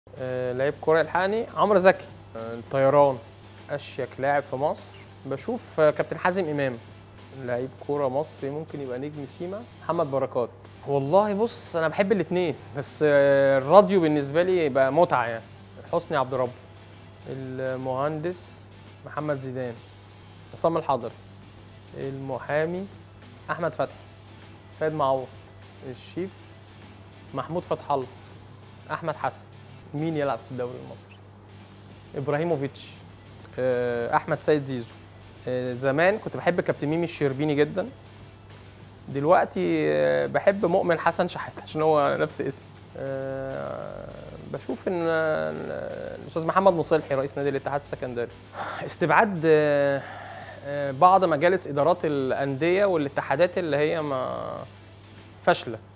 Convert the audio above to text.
آه، لعيب كوره يلحقني عمرو زكي آه، الطيران اشيك لاعب في مصر بشوف آه، كابتن حازم امام لعيب كوره مصري ممكن يبقى نجم سيما محمد بركات والله بص انا بحب الاثنين بس آه، الراديو بالنسبه لي يبقى متعه يعني حسني عبد رب المهندس محمد زيدان عصام الحضري المحامي احمد فتحي سيد معوض الشيف محمود فتح الله احمد حسن مين يلعب في الدوري المصري ابراهيموفيتش آه، احمد سيد زيزو آه، زمان كنت بحب كابتن ميمي الشربيني جدا دلوقتي آه، بحب مؤمن حسن شحاته عشان هو نفس اسمي آه، بشوف ان آه، الاستاذ محمد مصلحي رئيس نادي الاتحاد السكندري استبعاد آه، آه، بعض مجالس ادارات الانديه والاتحادات اللي هي ما فاشله